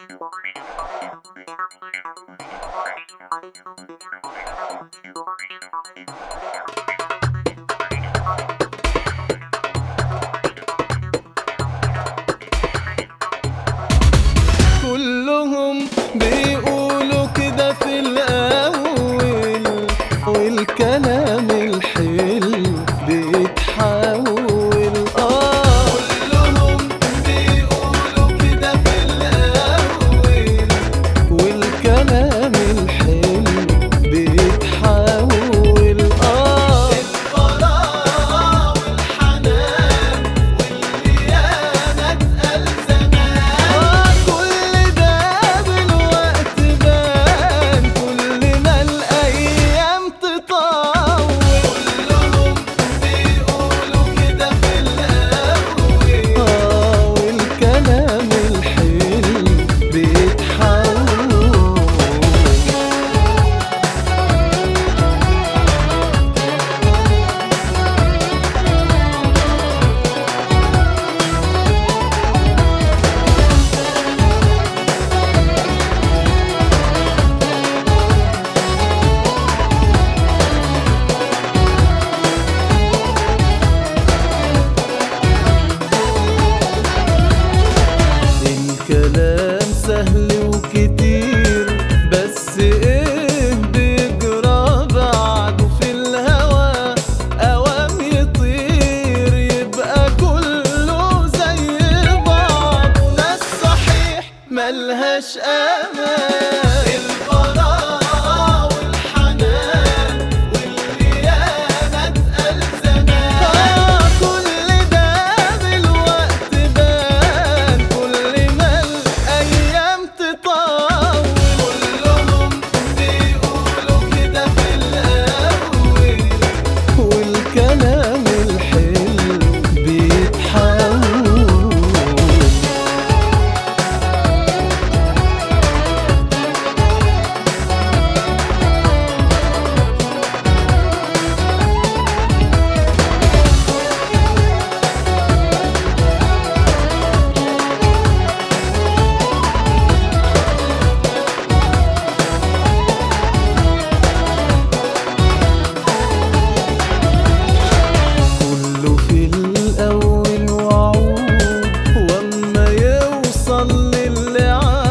كلهم بيقولوا كده في الأول والكلام الحلو بيتحول آه كلهم بيقولوا كده في الأول والكلام الحلو بيتحول آه البراءة والحنان والليانة اتقال زمان كل ده بالوقت بان كل ما الأيام تطول كلهم بيقولوا كده في الأول آه والكلام الحلو بيتحول الكلام سهل وكتير بس ايه بيجرى بعده في الهوى اوام يطير يبقى كله زي بعضه ناس صحيح ملهاش امان البراءة والحنان والليانة اتقال زمان كل ده بالوقت بان كل ما الايام تطول كلهم بيقولوا كده في الاول والكلام الحلو بيتحول كله في الأول وعود وأما يوصل للي